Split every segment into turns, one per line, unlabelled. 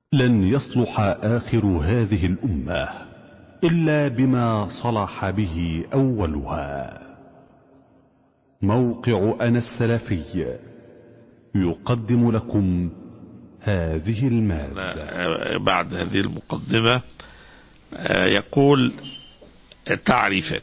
لن يصلح آخر هذه الأمة إلا بما صلح به أولها موقع أنا السلفي يقدم لكم هذه المادة
بعد هذه المقدمة يقول تعريفات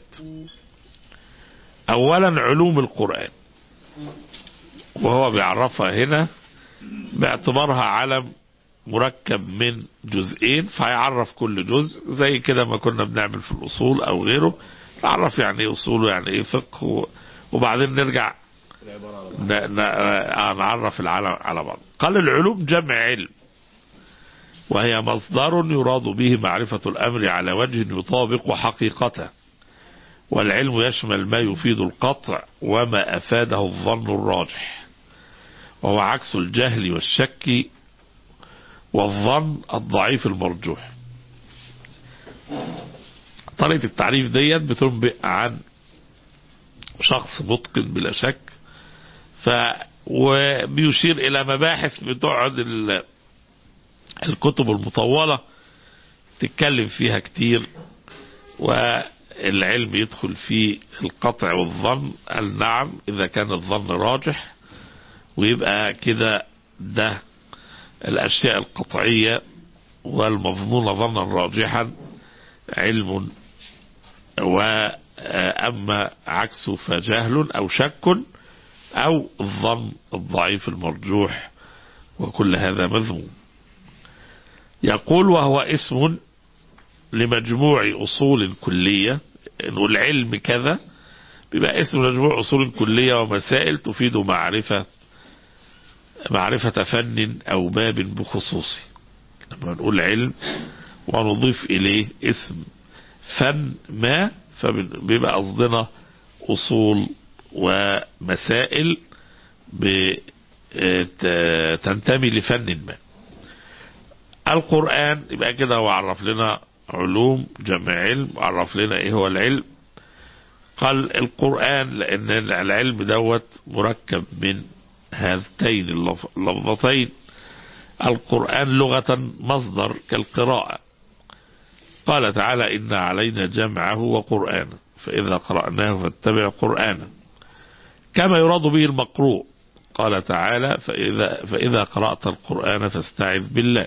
أولا علوم القرآن وهو بيعرفها هنا باعتبارها علم مركب من جزئين فيعرف كل جزء زي كده ما كنا بنعمل في الأصول أو غيره نعرف يعني ايه أصول يعني ايه فقه وبعدين نرجع نعرف العالم على بعض قال العلوم جمع علم وهي مصدر يراد به معرفة الأمر على وجه يطابق حقيقته والعلم يشمل ما يفيد القطع وما أفاده الظن الراجح وهو عكس الجهل والشك والظن الضعيف المرجوح طريقة التعريف ديت بتنبئ عن شخص متقن بلا شك ف وبيشير إلى مباحث بتقعد الكتب المطولة تتكلم فيها كتير والعلم يدخل في القطع والظن قال نعم إذا كان الظن راجح ويبقى كده ده الأشياء القطعية والمظنونة ظنا راجحا علم وأما عكسه فجهل أو شك أو الظن الضعيف المرجوح وكل هذا مذموم يقول وهو اسم لمجموع أصول كلية إنه العلم كذا بيبقى اسم لمجموع أصول كلية ومسائل تفيد معرفة معرفة فن أو باب بخصوصه لما نقول علم ونضيف إليه اسم فن ما فبيبقى قصدنا أصول ومسائل تنتمي لفن ما القرآن يبقى كده هو عرف لنا علوم جمع علم عرف لنا ايه هو العلم قال القرآن لأن العلم دوت مركب من هذتين اللفظتين القرآن لغة مصدر كالقراءة قال تعالى إن علينا جمعه وقرآنه فإذا قرأناه فاتبع قرآنه كما يراد به المقروء قال تعالى فإذا, فإذا قرأت القرآن فاستعذ بالله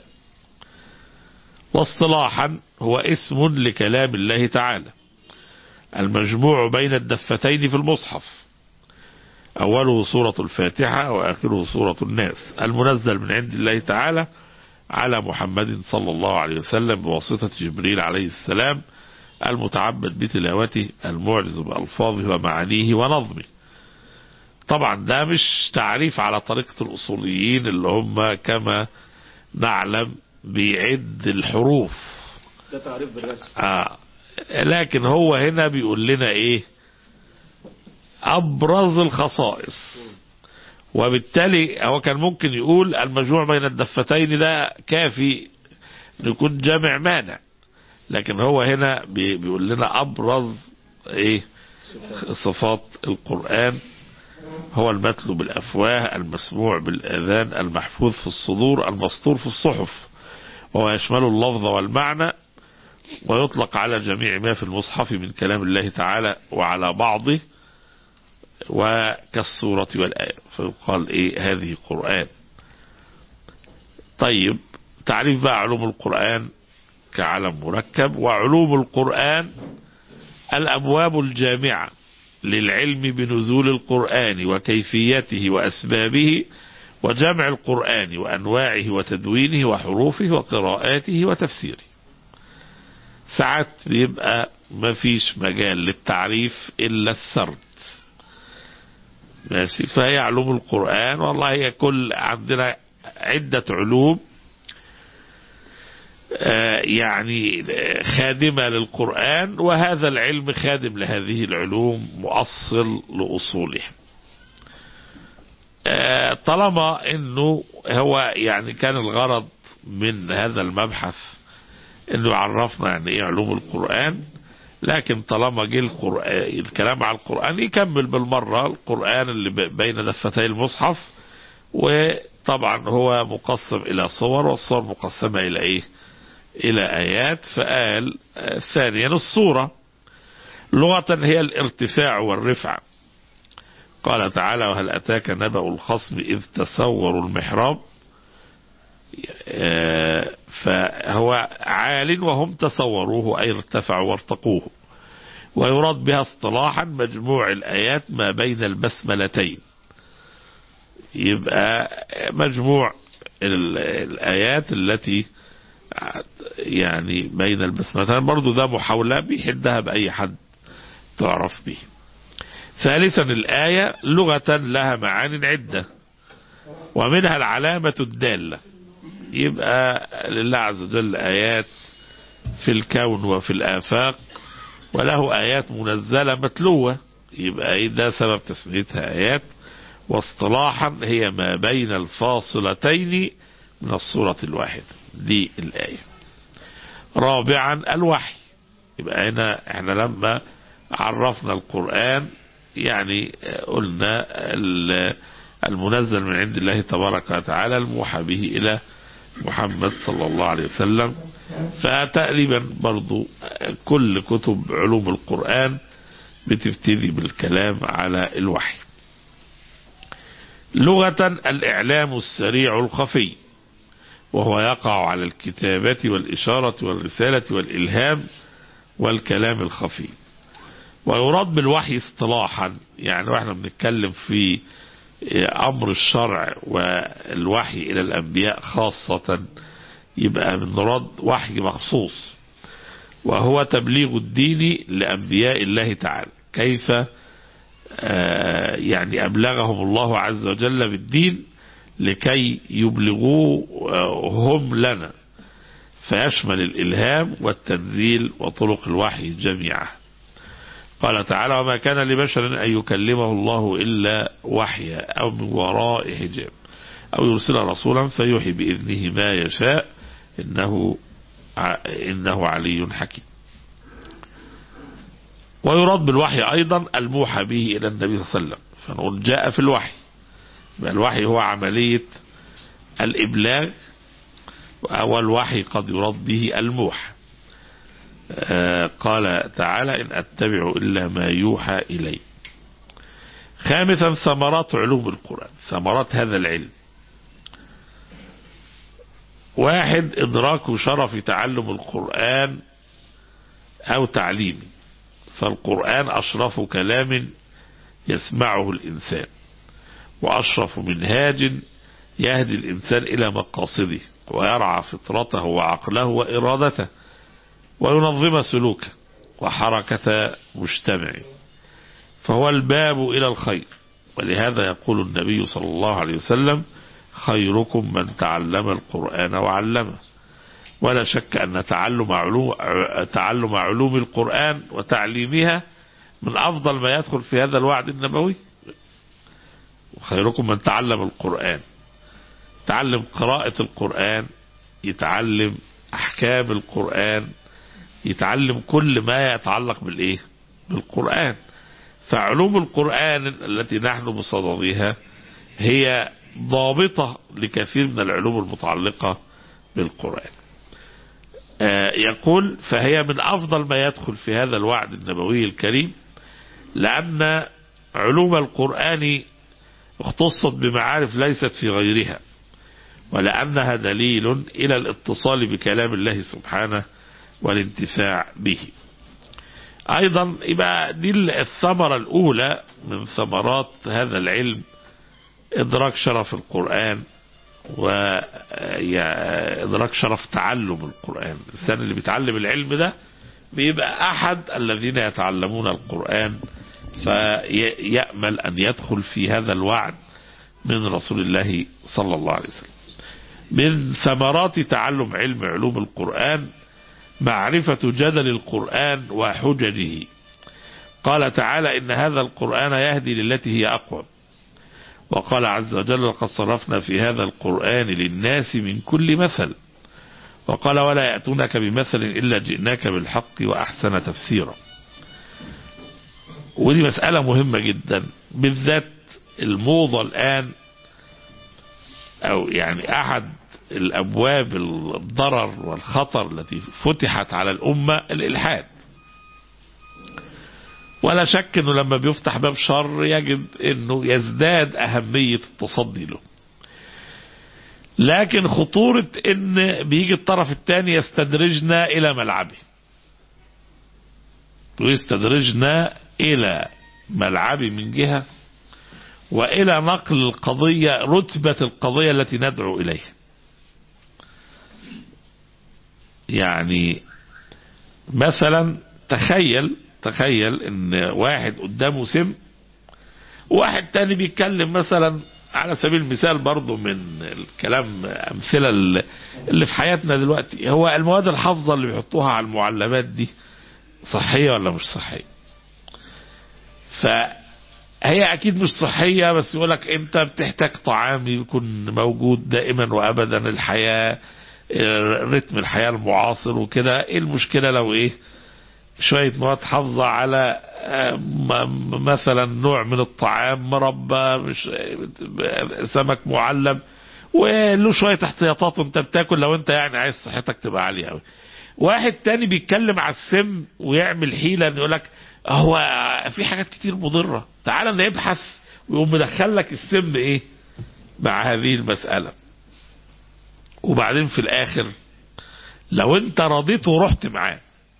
واصطلاحا هو اسم لكلام الله تعالى المجموع بين الدفتين في المصحف أوله سورة الفاتحة وآخره سورة الناس المنزل من عند الله تعالى على محمد صلى الله عليه وسلم بواسطة جبريل عليه السلام المتعبد بتلاوته المعجز بألفاظه ومعانيه ونظمه طبعا ده مش تعريف على طريقة الأصوليين اللي هم كما نعلم بيعد الحروف
ده تعريف بالرسم
آه لكن هو هنا بيقول لنا ايه ابرز الخصائص وبالتالي هو كان ممكن يقول المجموع بين الدفتين ده كافي يكون جامع مانع لكن هو هنا بيقول لنا ابرز ايه صفات القرآن هو المتلو بالافواه المسموع بالاذان المحفوظ في الصدور المسطور في الصحف وهو يشمل اللفظ والمعنى ويطلق على جميع ما في المصحف من كلام الله تعالى وعلى بعضه وكالسورة والآية فيقال إيه هذه قرآن طيب تعريف بقى علوم القرآن كعلم مركب وعلوم القرآن الأبواب الجامعة للعلم بنزول القرآن وكيفيته وأسبابه وجمع القرآن وأنواعه وتدوينه وحروفه وقراءاته وتفسيره ساعات بيبقى ما فيش مجال للتعريف إلا السرد ماشي فهي علوم القرآن والله هي كل عندنا عدة علوم يعني خادمة للقرآن وهذا العلم خادم لهذه العلوم مؤصل لأصولها طالما انه هو يعني كان الغرض من هذا المبحث انه يعرفنا يعني ايه علوم القرآن لكن طالما جه القرآن الكلام على القرآن يكمل بالمرة القرآن اللي بين دفتي المصحف طبعا هو مقسم إلى صور والصور مقسمة إلى إيه إلى آيات فقال آه، ثانيا الصورة لغة هي الارتفاع والرفع قال تعالى وهل أتاك نبأ الخصم إذ تسوروا المحراب آه، فهو عال وهم تصوروه أي ارتفعوا وارتقوه ويراد بها اصطلاحا مجموع الآيات ما بين البسملتين يبقى مجموع ال- الآيات التي يعني بين البسملتين برضو ده محاولة بيحدها بأي حد تعرف به ثالثا الآية لغة لها معان عدة ومنها العلامة الدالة يبقى لله عز وجل آيات في الكون وفي الآفاق وله آيات منزلة متلوة يبقى إيه ده سبب تسميتها آيات واصطلاحا هي ما بين الفاصلتين من الصورة الواحدة دي الآية رابعا الوحي يبقى هنا احنا لما عرفنا القرآن يعني قلنا ال- المنزل من عند الله تبارك وتعالى الموحى به إلى محمد صلى الله عليه وسلم فتقريبا برضو كل كتب علوم القرآن بتبتدي بالكلام على الوحي لغة الإعلام السريع الخفي وهو يقع على الكتابة والإشارة والرسالة والإلهام والكلام الخفي ويراد بالوحي اصطلاحا يعني واحنا بنتكلم في أمر الشرع والوحي إلى الأنبياء خاصة يبقى من مراد وحي مخصوص وهو تبليغ الدين لأنبياء الله تعالى كيف آه، يعني أبلغهم الله عز وجل بالدين لكي يبلغوه آه، هم لنا فيشمل الإلهام والتنزيل وطرق الوحي جميعا قال تعالى وما كان لبشر أن يكلمه الله إلا وحيا أو من وراء حجاب أو يرسل رسولا فيوحي بإذنه ما يشاء إنه ع- إنه علي حكيم ويراد بالوحي أيضا الموحى به إلى النبي صلى الله عليه وسلم فنقول جاء في الوحي يبقى الوحي هو عملية الإبلاغ والوحي قد يراد به الموحى آه، قال تعالى إن أتبع إلا ما يوحى إلي خامسا ثمرات علوم القرآن ثمرات هذا العلم واحد إدراك شرف تعلم القرآن أو تعليمه فالقرآن أشرف كلام يسمعه الإنسان وأشرف منهاج يهدي الإنسان إلى مقاصده ويرعى فطرته وعقله وإرادته وينظم سلوكه وحركة مجتمعه فهو الباب إلى الخير ولهذا يقول النبي صلى الله عليه وسلم خيركم من تعلم القرآن وعلمه ولا شك أن تعلم علوم, تعلم علوم القرآن وتعليمها من أفضل ما يدخل في هذا الوعد النبوي خيركم من تعلم القرآن تعلم قراءة القرآن يتعلم أحكام القرآن يتعلم كل ما يتعلق بالإيه بالقرآن فعلوم القرآن التي نحن بصددها هي ضابطة لكثير من العلوم المتعلقة بالقرآن آه يقول فهي من أفضل ما يدخل في هذا الوعد النبوي الكريم لأن علوم القرآن اختصت بمعارف ليست في غيرها ولأنها دليل إلى الاتصال بكلام الله سبحانه والانتفاع به أيضا يبقى دي الثمرة الأولى من ثمرات هذا العلم إدراك شرف القرآن وإدراك شرف تعلم القرآن الإنسان اللي بيتعلم العلم ده بيبقى أحد الذين يتعلمون القرآن فيأمل أن يدخل في هذا الوعد من رسول الله صلى الله عليه وسلم من ثمرات تعلم علم علوم القرآن معرفة جدل القرآن وحججه قال تعالى إن هذا القرآن يهدي للتي هي أقوم وقال عز وجل لقد صرفنا في هذا القرآن للناس من كل مثل وقال ولا يأتونك بمثل إلا جئناك بالحق وأحسن تفسيرا ودي مسألة مهمة جدا بالذات الموضة الآن او يعني احد الابواب الضرر والخطر التي فتحت على الامه الالحاد ولا شك انه لما بيفتح باب شر يجب انه يزداد اهميه التصدي له لكن خطورة ان بيجي الطرف الثاني يستدرجنا الى ملعبه ويستدرجنا الى ملعبه من جهة والى نقل القضية رتبة القضية التي ندعو اليها يعني مثلا تخيل تخيل ان واحد قدامه سم واحد تاني بيتكلم مثلا على سبيل المثال برضه من الكلام امثله اللي في حياتنا دلوقتي هو المواد الحافظه اللي بيحطوها على المعلبات دي صحيه ولا مش صحيه فهي اكيد مش صحيه بس يقولك انت بتحتاج طعام يكون موجود دائما وابدا الحياه رتم الحياه المعاصر وكده ايه المشكله لو ايه شوية مواد حافظة على مثلا نوع من الطعام مربى مش سمك معلب وله شوية احتياطات وانت بتاكل لو انت يعني عايز صحتك تبقى عالية قوي واحد تاني بيتكلم على السم ويعمل حيلة ان يقول لك هو في حاجات كتير مضرة تعال نبحث ويقوم مدخل لك السم ايه مع هذه المسألة وبعدين في الاخر لو انت رضيت ورحت معاه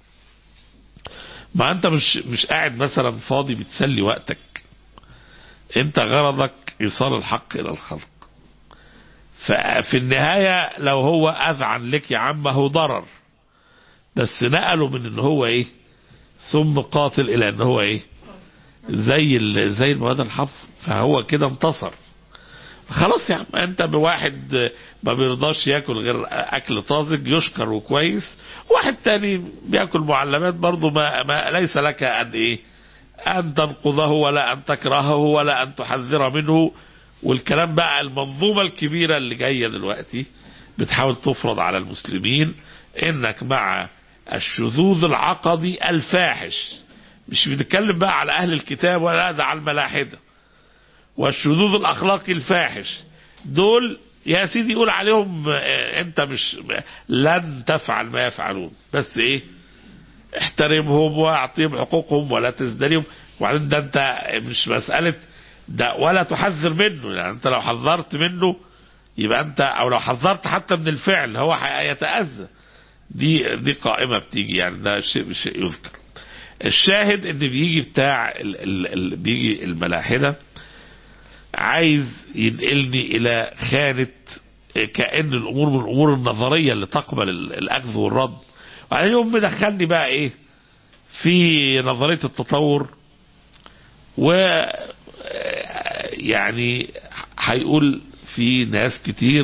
ما انت مش مش قاعد مثلا فاضي بتسلي وقتك انت غرضك ايصال الحق الى الخلق ففي النهاية لو هو اذعن لك يا عم هو ضرر بس نقله من ان هو ايه سم قاتل الى ان هو ايه زي زي المواد الحفظ فهو كده انتصر خلاص يا عم انت بواحد ما بيرضاش ياكل غير اكل طازج يشكر وكويس واحد تاني بياكل معلبات برضه ما, ما ليس لك ان ايه ان تنقضه ولا ان تكرهه ولا ان تحذر منه والكلام بقى المنظومة الكبيرة اللي جاية دلوقتي بتحاول تفرض على المسلمين انك مع الشذوذ العقدي الفاحش مش بنتكلم بقى على اهل الكتاب ولا ده على الملاحده والشذوذ الاخلاقي الفاحش دول يا سيدي يقول عليهم انت مش لن تفعل ما يفعلون بس ايه احترمهم واعطيهم حقوقهم ولا تزدريهم وبعدين ده انت مش مسألة ده ولا تحذر منه يعني انت لو حذرت منه يبقى انت او لو حذرت حتى من الفعل هو هيتأذى دي دي قائمة بتيجي يعني ده شيء شيء يذكر الشاهد ان بيجي بتاع ال ال ال بيجي الملاحده عايز ينقلني الى خانة كأن الامور من الامور النظرية اللي تقبل الاخذ والرد وبعدين يقوم مدخلني بقى ايه في نظرية التطور و يعني هيقول في ناس كتير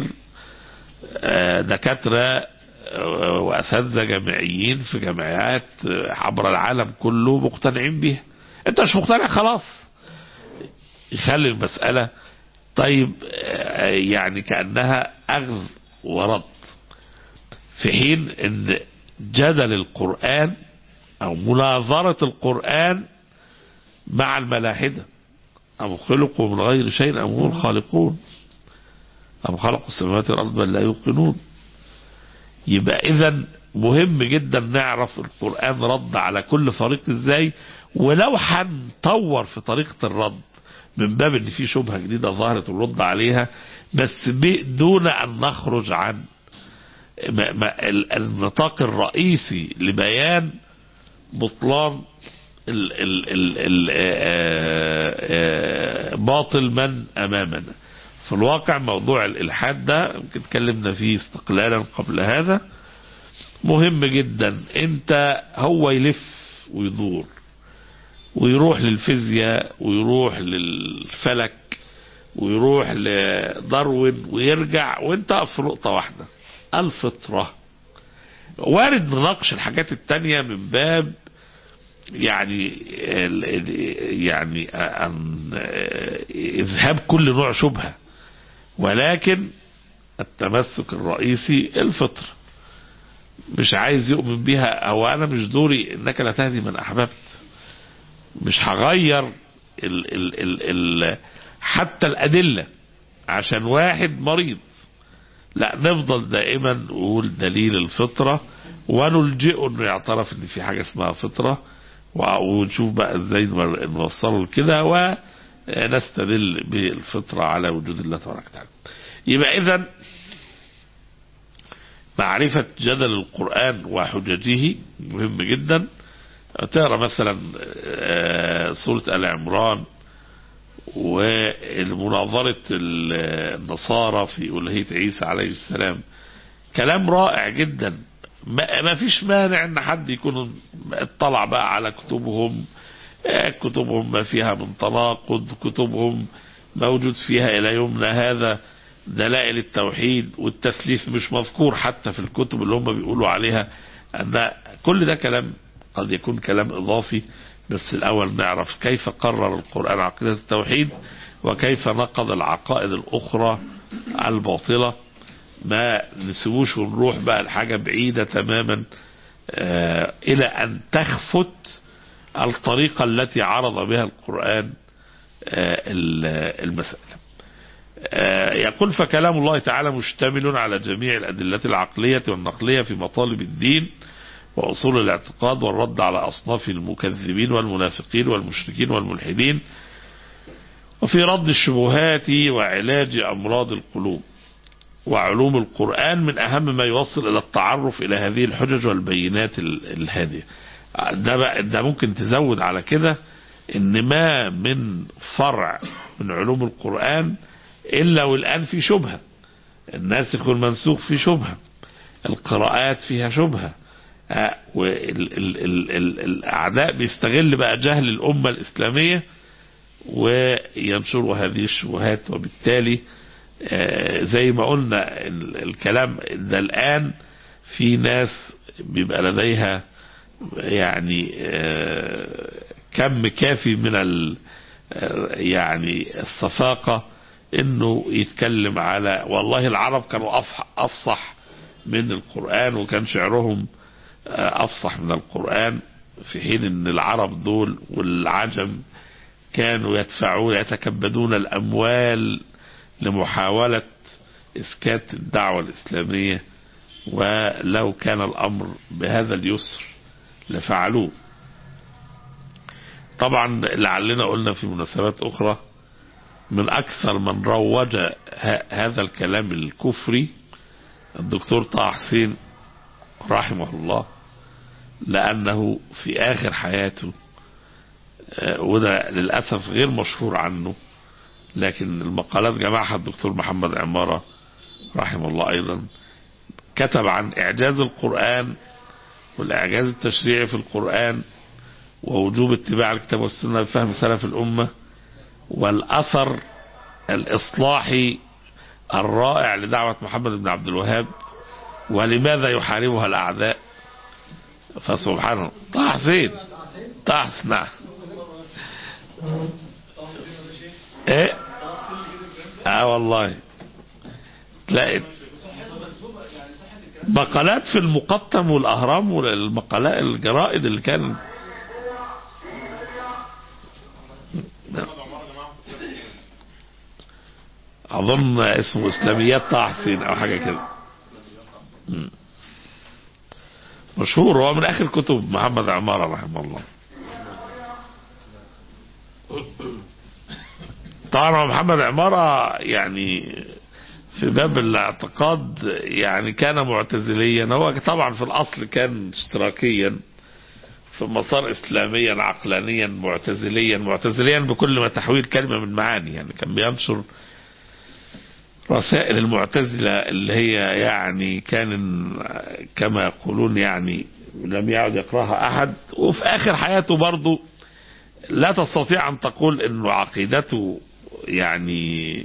دكاترة واساتذه جامعيين في جامعات عبر العالم كله مقتنعين بيها انت مش مقتنع خلاص يخلي المسألة طيب يعني كأنها أخذ ورد في حين ان جدل القرآن او مناظرة القرآن مع الملاحدة أم خلقوا من غير شيء أم هم الخالقون أم خلقوا السماوات والأرض بل لا يوقنون يبقى إذا مهم جدا نعرف القرآن رد على كل فريق ازاي ولو هنطور في طريقة الرد من باب ان في شبهة جديدة ظهرت ونرد عليها بس دون ان نخرج عن النطاق الرئيسي لبيان بطلان ال ال ال ال باطل من امامنا في الواقع موضوع الالحاد ده يمكن اتكلمنا فيه استقلالا قبل هذا مهم جدا انت هو يلف ويدور ويروح للفيزياء ويروح للفلك ويروح لداروين ويرجع وانت في نقطة واحدة الفطرة وارد نناقش الحاجات التانية من باب يعني يعني اذهاب كل نوع شبهة ولكن التمسك الرئيسي الفطر مش عايز يؤمن بها او انا مش دوري انك لا تهدي من احببت مش هغير ال ال ال ال حتى الادله عشان واحد مريض لا نفضل دائما نقول دليل الفطرة ونلجئه انه يعترف ان في حاجة اسمها فطرة ونشوف بقى ازاي نوصله لكده ونستدل بالفطرة على وجود الله تبارك وتعالى يبقى اذا معرفة جدل القرآن وحججه مهم جدا تقرا مثلا سورة آل عمران والمناظرة النصارى في ألوهية عيسى عليه السلام كلام رائع جدا ما فيش مانع ان حد يكون اطلع بقى على كتبهم كتبهم ما فيها من تناقض كتبهم موجود فيها الى يومنا هذا دلائل التوحيد والتثليث مش مذكور حتى في الكتب اللي هم بيقولوا عليها ان كل ده كلام قد يكون كلام اضافي بس الاول نعرف كيف قرر القرآن عقيدة التوحيد وكيف نقض العقائد الاخرى الباطلة ما نسيبوش ونروح بقى الحاجة بعيدة تماما آه الى ان تخفت الطريقة التي عرض بها القرآن آه المسألة آه يقول فكلام الله تعالى مشتمل على جميع الأدلة العقلية والنقلية في مطالب الدين وأصول الاعتقاد والرد على أصناف المكذبين والمنافقين والمشركين والملحدين وفي رد الشبهات وعلاج أمراض القلوب وعلوم القرآن من أهم ما يوصل إلى التعرف إلى هذه الحجج والبينات الهادية ده, بقى ده ممكن تزود على كده إن ما من فرع من علوم القرآن إلا والآن في شبهة الناسخ والمنسوخ في شبهة القراءات فيها شبهة والأعداء بيستغل بقى جهل الأمة الإسلامية وينشروا هذه الشبهات وبالتالي زي ما قلنا الكلام ده الآن في ناس بيبقى لديها يعني كم كافي من ال يعني الصفاقة انه يتكلم على والله العرب كانوا افصح من القرآن وكان شعرهم افصح من القرآن في حين ان العرب دول والعجم كانوا يدفعون يتكبدون الاموال لمحاولة اسكات الدعوة الاسلامية ولو كان الامر بهذا اليسر لفعلوه طبعا لعلنا قلنا في مناسبات اخرى من اكثر من روج هذا الكلام الكفري الدكتور طه حسين رحمه الله لأنه في آخر حياته وده للأسف غير مشهور عنه لكن المقالات جمعها الدكتور محمد عمارة رحمه الله أيضا كتب عن إعجاز القرآن والإعجاز التشريعي في القرآن ووجوب اتباع الكتاب والسنة بفهم سلف الأمة والأثر الإصلاحي الرائع لدعوة محمد بن عبد الوهاب ولماذا يحاربها الأعداء فسبحانه طه حسين طه حسين نعم ايه اه والله تلاقي مقالات في المقطم والاهرام والمقالات الجرائد اللي كان اظن اسمه اسلاميات طه حسين او حاجه كده مشهور هو من اخر كتب محمد عمارة رحمه الله طبعا محمد عمارة يعني في باب الاعتقاد يعني كان معتزليا هو طبعا في الاصل كان اشتراكيا ثم صار اسلاميا عقلانيا معتزليا معتزليا بكل ما تحويل كلمه من معاني يعني كان بينشر رسائل المعتزلة اللي هي يعني كان كما يقولون يعني لم يعد يقراها أحد وفي آخر حياته برضه لا تستطيع أن تقول أنه عقيدته يعني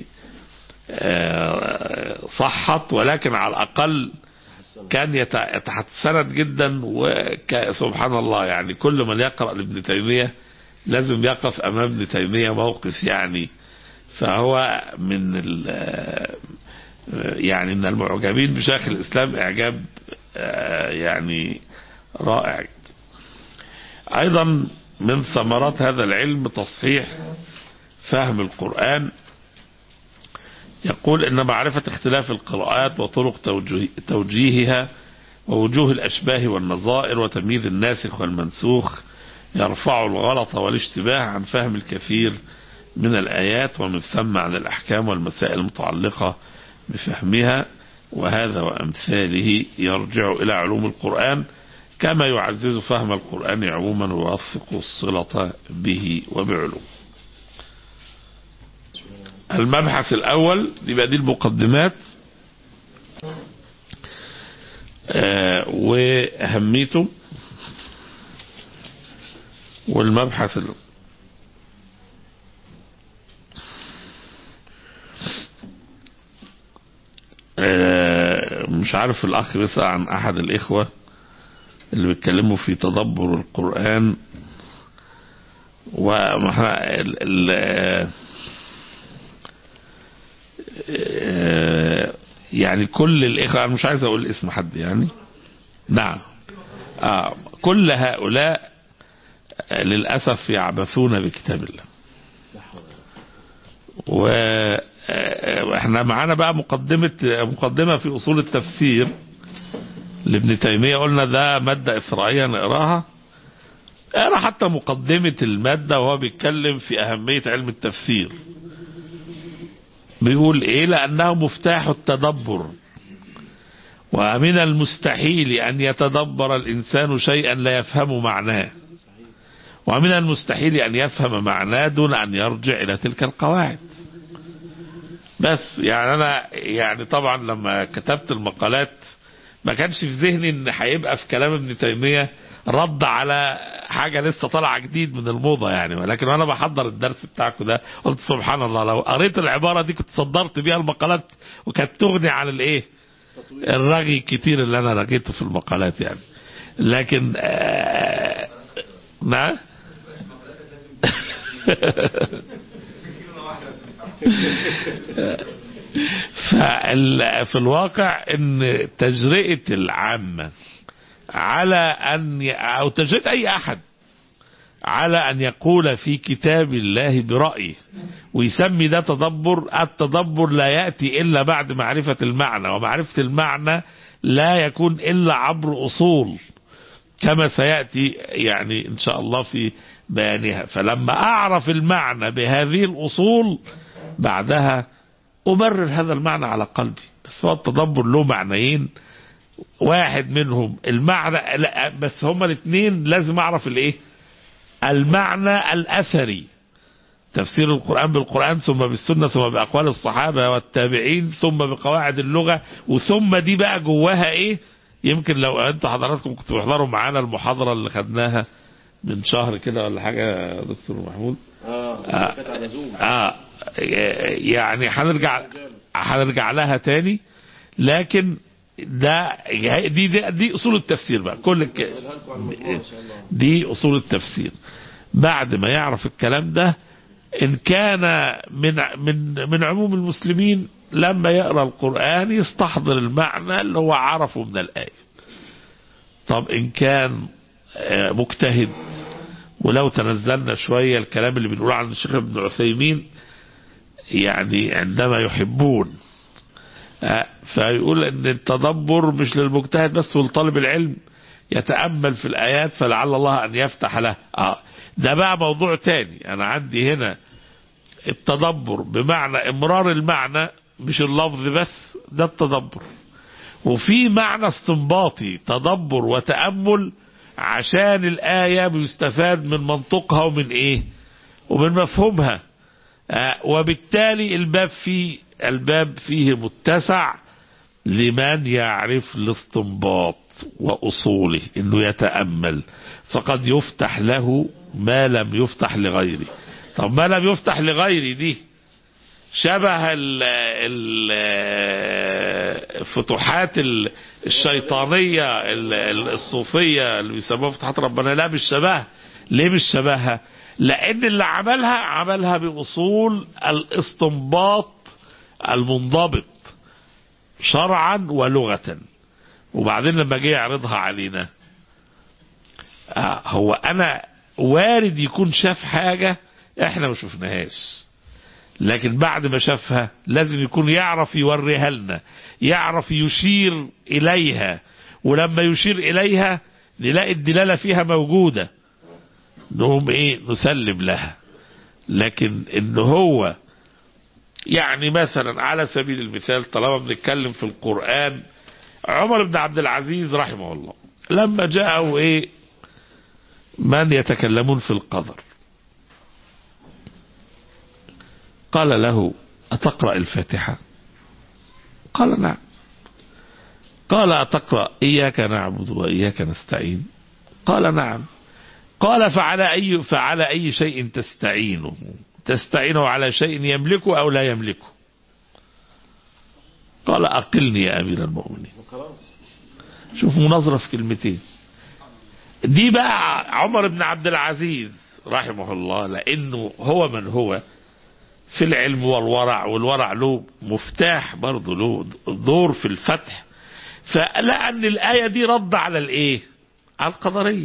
صحت ولكن على الأقل كان يتحسند جدا وسبحان الله يعني كل من يقرأ لابن تيمية لازم يقف أمام ابن تيمية موقف يعني فهو من يعني من المعجبين بشيخ الإسلام إعجاب يعني رائع أيضا من ثمرات هذا العلم تصحيح فهم القرآن يقول إن معرفة اختلاف القراءات وطرق توجيه توجيهها ووجوه الأشباه والنظائر وتمييز الناسخ والمنسوخ يرفع الغلط والاشتباه عن فهم الكثير من الآيات ومن ثم عن الأحكام والمسائل المتعلقة بفهمها وهذا وأمثاله يرجع إلى علوم القرآن كما يعزز فهم القرآن عموما ويوثق الصلة به وبعلوم المبحث الأول يبقى دي المقدمات آه وأهميته والمبحث ال... آه مش عارف الأخ بيسأل عن أحد الإخوة اللي بيتكلموا في تدبر القرآن ومحنا ال... ال... آه يعني كل الإخوة أنا مش عايز أقول اسم حد يعني نعم آه كل هؤلاء للأسف يعبثون بكتاب الله واحنا معانا بقى مقدمة مقدمة في أصول التفسير لابن تيمية قلنا ده مادة إسرائيلية نقراها اقرا حتى مقدمة المادة وهو بيتكلم في أهمية علم التفسير بيقول ايه لأنه مفتاح التدبر ومن المستحيل أن يتدبر الإنسان شيئا لا يفهم معناه ومن المستحيل أن يفهم معناه دون أن يرجع إلى تلك القواعد بس يعني أنا يعني طبعا لما كتبت المقالات ما كانش في ذهني ان هيبقى في كلام ابن تيمية رد على حاجة لسه طالعة جديد من الموضة يعني ولكن وانا بحضر الدرس بتاعكم ده قلت سبحان الله لو قريت العبارة دي كنت صدرت بيها المقالات وكانت تغني عن الايه الرغي الكتير اللي انا رغيته في المقالات يعني لكن آه نعم ففي الواقع ان تجرئة العامة على ان او تجرئة اي احد على ان يقول في كتاب الله برأيه ويسمي ده تدبر التدبر لا يأتي الا بعد معرفة المعنى ومعرفة المعنى لا يكون الا عبر اصول كما سيأتي يعني ان شاء الله في بيانها فلما اعرف المعنى بهذه الاصول بعدها أمرر هذا المعنى على قلبي بس هو التدبر له معنيين واحد منهم المعنى لا بس هما الاثنين لازم أعرف الإيه المعنى الأثري تفسير القرآن بالقرآن ثم بالسنة ثم بأقوال الصحابة والتابعين ثم بقواعد اللغة وثم دي بقى جواها إيه يمكن لو أنتوا حضراتكم كنتوا تحضروا معانا المحاضرة اللي خدناها من شهر كده ولا حاجة يا دكتور محمود
اه
آه.
كانت على زوم
اه يعني هنرجع هنرجع لها تاني لكن ده دي دي, دي اصول التفسير بقى كل الك...
اسالها لكم عن الموضوع ان شاء الله
دي اصول التفسير بعد ما يعرف الكلام ده ان كان من من من عموم المسلمين لما يقرا القران يستحضر المعنى اللي هو عرفه من الايه طب ان كان آه، مجتهد ولو تنزلنا شويه الكلام اللي بنقوله عن الشيخ ابن عثيمين يعني عندما يحبون آه، فيقول ان التدبر مش للمجتهد بس ولطالب العلم يتأمل في الآيات فلعل الله أن يفتح له آه ده بقى موضوع تاني أنا عندي هنا التدبر بمعنى إمرار المعنى مش اللفظ بس ده التدبر وفي معنى استنباطي تدبر وتأمل عشان الآية بيستفاد من منطقها ومن إيه ومن مفهومها آه، وبالتالي الباب فيه الباب فيه متسع لمن يعرف الاستنباط وأصوله انه يتأمل فقد يفتح له ما لم يفتح لغيره طب ما لم يفتح لغيري دي شبه ال- ال- الفتوحات ال- الشيطانية ال- ال- الصوفية اللي بيسموها فتوحات ربنا لا مش شبه ليه مش شبهها لان اللي عملها عملها باصول الاستنباط المنضبط شرعا ولغة وبعدين لما جه يعرضها علينا آه، هو انا وارد يكون شاف حاجة احنا ما شفناهاش لكن بعد ما شافها لازم يكون يعرف يوريها لنا يعرف يشير إليها ولما يشير إليها نلاقي الدلالة فيها موجودة نقوم إيه نسلم لها لكن إن هو يعني مثلا على سبيل المثال طالما بنتكلم في القرآن عمر بن عبد العزيز رحمه الله لما جاءوا ايه من يتكلمون في القدر قال له أتقرأ الفاتحة قال نعم قال أتقرأ إياك نعبد وإياك نستعين قال نعم قال فعلى أي, فعلى أي شيء تستعينه تستعينه على شيء يملكه أو لا يملكه قال أقلني يا أمير المؤمنين
خلاص
شوف مناظرة في كلمتين دي بقى عمر بن عبد العزيز رحمه الله لأنه هو من هو في العلم والورع والورع له مفتاح برضه له دور في الفتح فلقى ان الآية دي رد على الايه على القدرية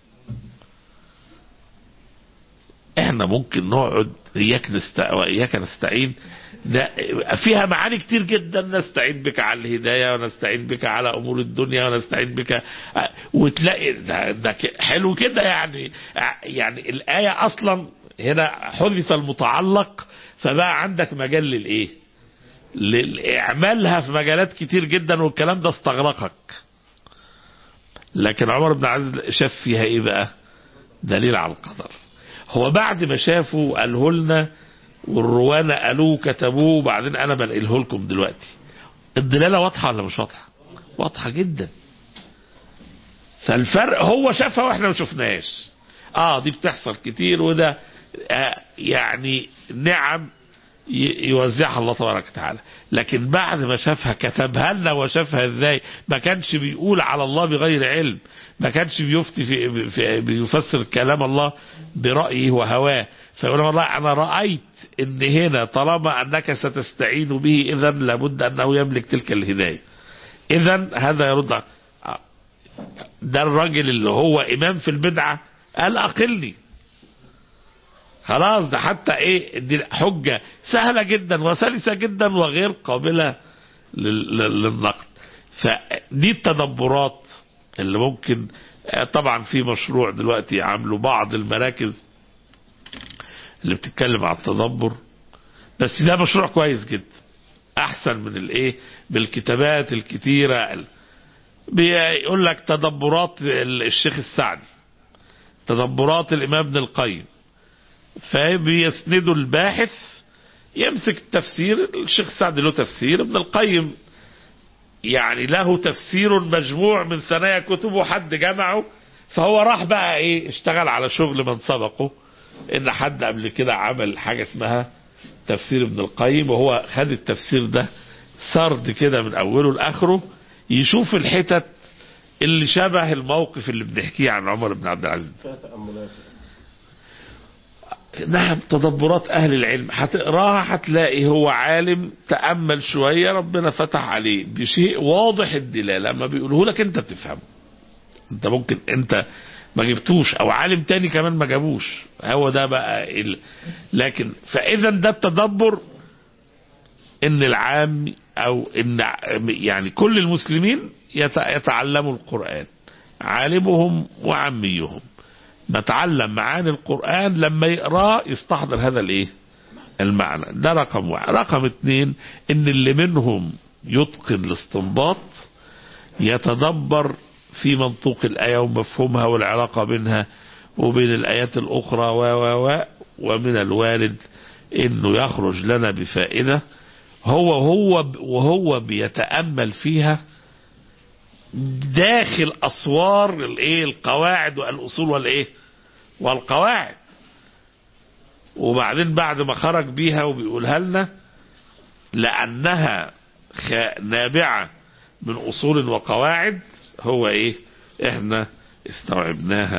احنا ممكن نقعد اياك نست... واياك نستعين ده فيها معاني كتير جدا نستعين بك على الهدايه ونستعين بك على امور الدنيا ونستعين بك وتلاقي ده, ده ك- حلو كده يعني يعني الايه اصلا هنا حذف المتعلق فبقى عندك مجال للايه؟ لاعمالها في مجالات كتير جدا والكلام ده استغرقك لكن عمر بن عبد العزيز شاف فيها ايه بقى؟ دليل على القدر هو بعد ما شافوا قاله لنا والرواه نقلوه كتبوه وبعدين انا بنقله لكم دلوقتي الدلاله واضحه ولا مش واضحه؟ واضحه جدا فالفرق هو شافها واحنا ما شفناش اه دي بتحصل كتير وده آه يعني نعم ي- يوزعها الله تبارك وتعالى لكن بعد ما شافها كتبها لنا وشافها ازاي ما كانش بيقول على الله بغير علم ما كانش بيفتي في, في بيفسر كلام الله برأيه وهواه فيقول والله انا رأيت ان هنا طالما انك ستستعين به اذا لابد انه يملك تلك الهداية اذا هذا يرد على- ده الراجل اللي هو امام في البدعة قال اقلني خلاص ده حتى ايه دي حجة سهلة جدا وسلسة جدا وغير قابلة لل- لل- للنقد فدي التدبرات اللي ممكن آه، طبعا في مشروع دلوقتي عامله بعض المراكز اللي بتتكلم على التدبر بس ده مشروع كويس جدا احسن من الايه بالكتابات الكتيرة بيقول لك تدبرات الشيخ السعدي تدبرات الامام ابن القيم فبيسندوا الباحث يمسك التفسير الشيخ سعد له تفسير ابن القيم يعني له تفسير مجموع من ثنايا كتبه حد جمعه فهو راح بقى ايه اشتغل على شغل من سبقه ان حد قبل كده عمل حاجة اسمها تفسير ابن القيم وهو خد التفسير ده سرد كده من اوله لاخره يشوف الحتت اللي شبه الموقف اللي بنحكيه عن عمر بن عبد العزيز
فيها تأملات
نعم تدبرات أهل العلم هتقراها هتلاقي هو عالم تأمل شوية ربنا فتح عليه بشيء واضح الدلالة لما بيقوله لك أنت بتفهمه أنت ممكن أنت ما جبتوش أو عالم تاني كمان ما جابوش هو ده بقى ال... لكن فإذا ده التدبر إن العام أو إن يعني كل المسلمين يت- يتعلموا القرآن عالمهم وعميهم نتعلم معاني القرآن لما يقراه يستحضر هذا الايه المعنى ده رقم واحد رقم اتنين ان اللي منهم يتقن الاستنباط يتدبر في منطوق الآية ومفهومها والعلاقة بينها وبين الآيات الأخرى و و و ومن الوارد انه يخرج لنا بفائدة هو هو وهو بيتأمل فيها داخل اسوار الايه القواعد والاصول والايه والقواعد وبعدين بعد ما خرج بيها وبيقولها لنا لانها خ- نابعه من اصول وقواعد هو ايه احنا استوعبناها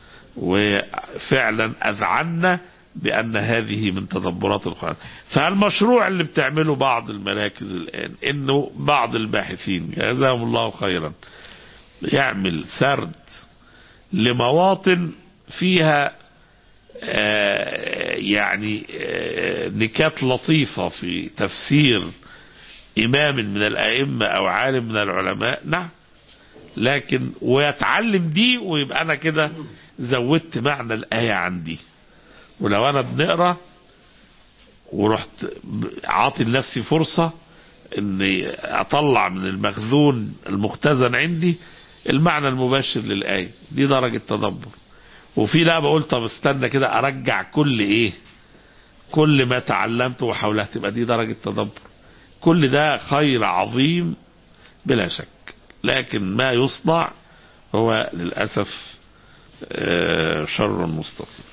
وفعلا اذعنا بان هذه من تدبرات القران فالمشروع اللي بتعمله بعض المراكز الان انه بعض الباحثين جزاهم الله خيرا يعمل سرد لمواطن فيها آه، يعني آه، نكات لطيفة في تفسير إمام من الأئمة أو عالم من العلماء نعم لكن ويتعلم دي ويبقى أنا كده زودت معنى الآية عندي ولو أنا بنقرأ ورحت عاطي لنفسي فرصة اني اطلع من المخزون المختزن عندي المعنى المباشر للآية دي درجة تدبر وفي لا بقول طب استنى كده ارجع كل ايه كل ما تعلمته وحولها تبقى دي درجة تدبر كل ده خير عظيم بلا شك لكن ما يصنع هو للأسف آه، شر مستطير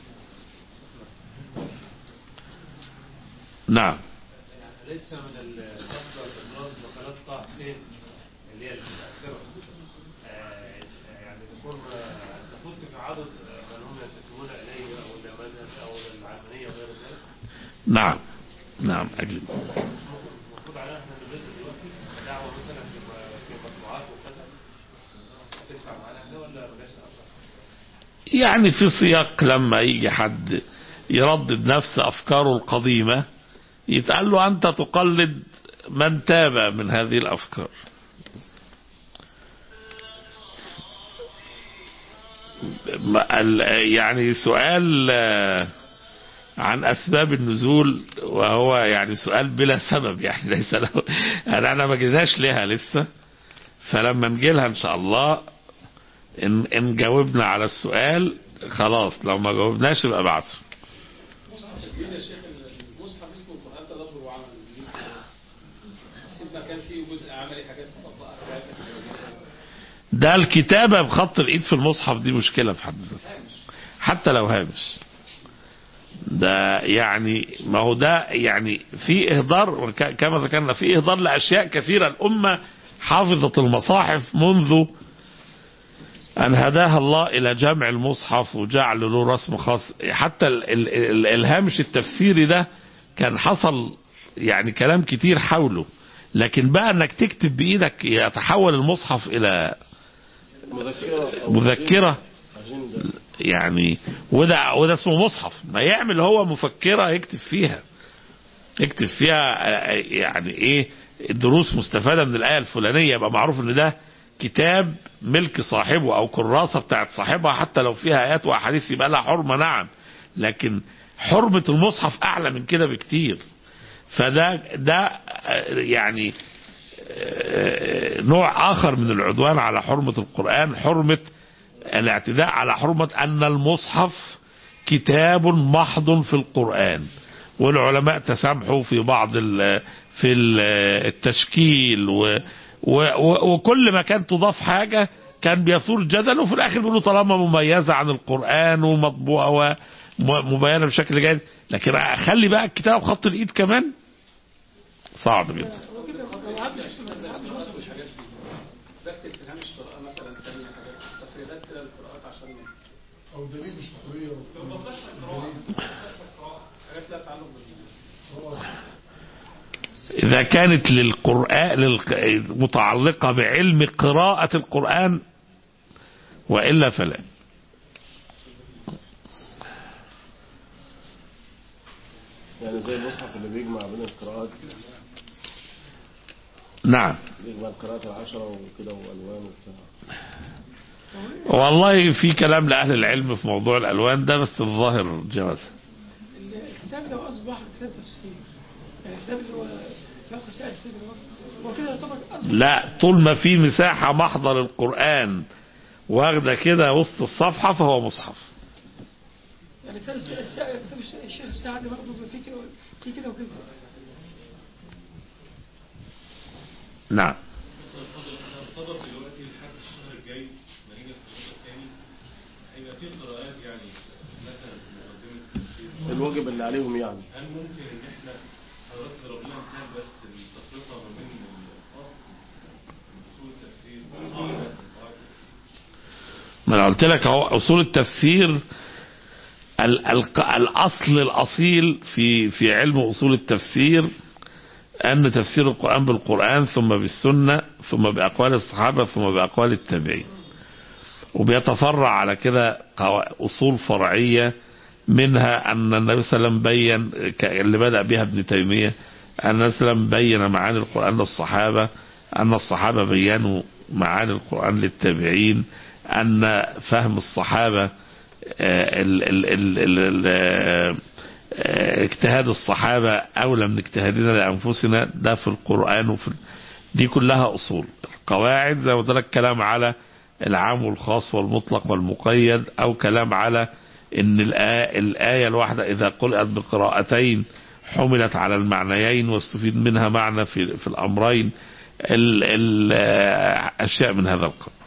نعم
ليس من القصد والإبراز مقالات طه حسين اللي هي المتأخرة آه، يعني ذكر آه، تفوت في عدد آه، من هم ينتسبون إليه أو المذهب أو العلمانية وغير ذلك
نعم نعم أجل
المفروض علينا احنا ندرسها دلوقتي دعوة مثلا في م- في مطبوعات وكذا تنفع معانا احنا ولا ملهاش أثر؟
يعني في سياق لما يجي حد يردد نفس أفكاره القديمة يتقال له أنت تقلد من تاب من هذه الأفكار ما- ال- يعني سؤال آه، عن أسباب النزول وهو يعني سؤال بلا سبب يعني ليس له أنا أنا ما جيناش لها لسه فلما نجيلها إن شاء الله إن, إن جاوبنا على السؤال خلاص لو ما جاوبناش يبقى بعته
مين يا شيخ المصحف اسمه القرآن تدبر وعمل سيبنا كان فيه جزء عملي حاجات مطبقة حاجات
ده الكتابة بخط الإيد في المصحف دي مشكلة في حد ذاتها حتى لو هامش ده يعني ما هو ده يعني في إهدار وك- كما ذكرنا في إهدار لأشياء كثيرة الأمة حافظت المصاحف منذ أن هداها الله إلى جمع المصحف وجعل له رسم خاص حتى ال ال ال الهامش التفسيري ده كان حصل يعني كلام كتير حوله لكن بقى انك تكتب بايدك يتحول المصحف الى
مذكرة أو
مذكرة
أجندة
يعني وده وده اسمه مصحف ما يعمل هو مفكرة يكتب فيها يكتب فيها آه، يعني ايه دروس مستفادة من الآية الفلانية يبقى معروف ان ده كتاب ملك صاحبه او كراسة بتاعت صاحبها حتى لو فيها آيات وأحاديث يبقى لها حرمة نعم لكن حرمة المصحف أعلى من كده بكتير فده ده آه، يعني آه، نوع آخر من العدوان على حرمة القرآن حرمة الاعتداء على حرمة أن المصحف كتاب محض في القرآن والعلماء تسامحوا في بعض ال في ال التشكيل و و و وكل ما كان تضاف حاجة كان بيثور جدل وفي الآخر بيقولوا طالما مميزة عن القرآن ومطبوعة ومبينة بشكل جيد لكن أخلي بقى الكتاب خط الإيد كمان صعب جدا
هو كده ما عادش ما عادش وصل للحاجات دي بكتب في الهامش قراءة مثلا تانية حاجات تفريدات كده للقراءات عشان
او دليل مش تقرير
بصح القراءة حاجات لها تعلق بال
إذا كانت للقرآن للق- متعلقة بعلم قراءة القرآن وإلا فلا
يعني زي المصحف اللي بيجمع بين القراءات
نعم
بيجمع القراءات العشرة وكده وألوان وبتاع
والله في كلام لأهل العلم في موضوع الألوان ده بس الظاهر جواز
الكتاب لو اصبح كتاب تفسير يعني الكتاب اللي هو له خسائر كتاب اللي هو هو كده يعتبر اصبح
لا طول ما في مساحة محضر القرآن واخدة كده وسط الصفحة فهو مصحف
يعني كتاب الس- الس- كتاب الش- الشيخ السعدي برضه في كده في كده وكده
نعم
صدر دلوقتي لحد الشهر الجاي نتيجة الصدر الثاني هيبقى في قراءات يعني مثلا في مقدمة التفسير
الواجب اللي عليهم يعني
هل ممكن ان احنا حضرتك تضرب لنا مثال بس التفرقة ما بين الاصل من اصول التفسير والقاعدة من قواعد التفسير
ما انا قلت لك اهو اصول التفسير ال ال الاصل الاصيل في في علم اصول التفسير ان تفسير القران بالقران ثم بالسنه ثم باقوال الصحابه ثم باقوال التابعين وبيتفرع على كده قوا- اصول فرعيه منها أن النبي صلى الله عليه وسلم بين ك- اللي بدأ بها ابن تيمية أن النبي صلى الله عليه وسلم بين معاني القرآن للصحابة أن الصحابة بينوا معاني القرآن للتابعين أن فهم الصحابة آه، ال ال ال ال ال آه، آه، اجتهاد الصحابة أولى من اجتهادنا لأنفسنا ده في القرآن وفي دي كلها أصول القواعد زي ما قلت لك كلام على العام والخاص والمطلق والمقيد أو كلام على إن الآية, الآية الواحدة إذا قرأت بقراءتين حملت على المعنيين واستفيد منها معنى في, في الأمرين ال ال أشياء من هذا القبيل